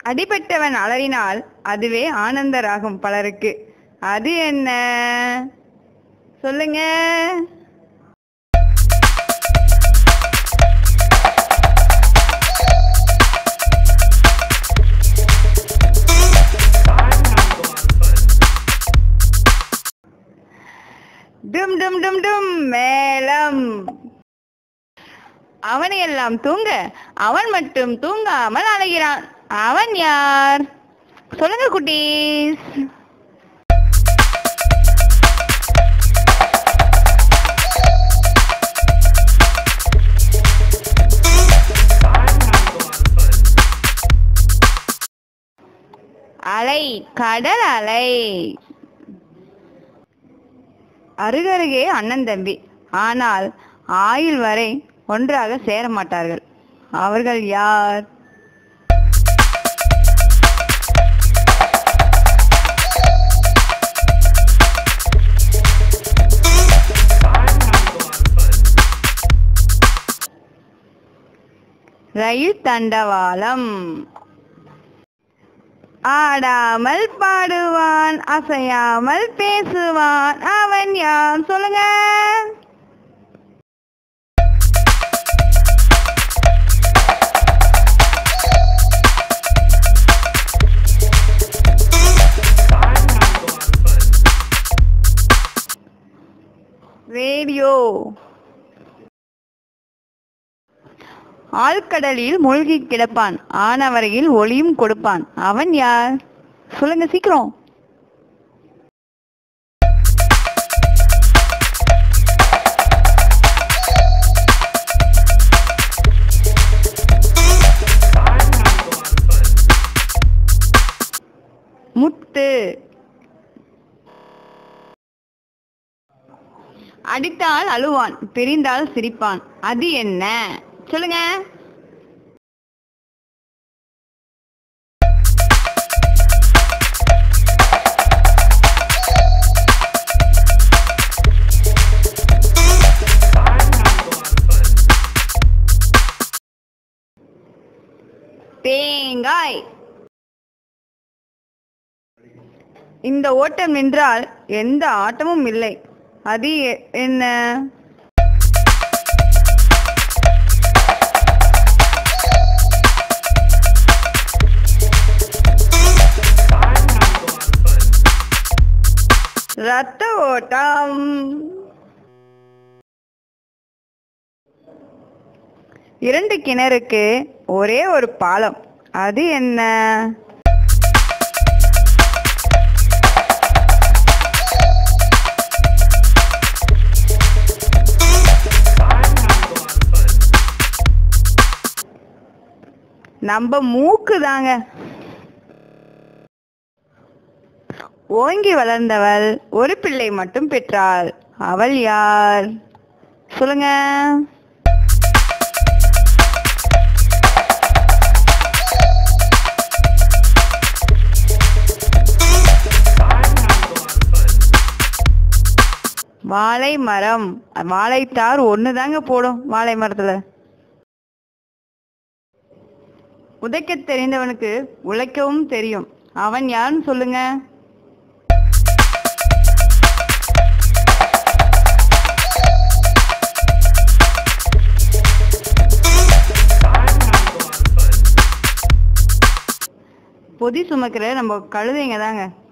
அடிபட்டவன் அலறினால் அதுவே ஆனந்த ராகம் பலருக்கு அது என்ன சொல்லுங்க டும் டும் டும் டும் மேளம் அவனை எல்லாம் தூங்க அவன் மட்டும் தூங்காமல் அலைகிறான் அவன் யார் சொல்லுங்க குட்டீஸ் அலை கடல் அலை அருகருகே அண்ணன் தம்பி ஆனால் ஆயுள் வரை ஒன்றாக சேர மாட்டார்கள் அவர்கள் யார் ரயில் தண்டவாளம் ஆடாமல் பாடுவான் அசையாமல் பேசுவான் அவன் யார் சொல்லுங்க ரேடியோ ஆழ்கடலில் மூழ்கி கிடப்பான் ஆனவரையில் ஒளியும் கொடுப்பான் அவன் யார் சொல்லுங்க சீக்கிரம் முத்து அடித்தால் அழுவான் பிரிந்தால் சிரிப்பான் அது என்ன சொல்லுங்க தேங்காய் இந்த ஓட்டம் நின்றால் எந்த ஆட்டமும் இல்லை அது எ- என்ன ரத்த ஓட்டம் இரண்டு கிணறுக்கு ஒரே ஒரு பாலம் அது என்ன நம்ம மூக்கு தாங்க ஓங்கி வளர்ந்தவள் ஒரு பிள்ளை மட்டும் பெற்றாள் அவள் யார் சொல்லுங்க வாழை மரம் வாழைத்தார் ஒண்ணுதாங்க போடும் வாழை மரத்துல உதைக்கத் தெரிந்தவனுக்கு உழைக்கவும் தெரியும் அவன் யாருன்னு சொல்லுங்க பொதி சுமக்கிற நம்ம கழுதைங்க தாங்க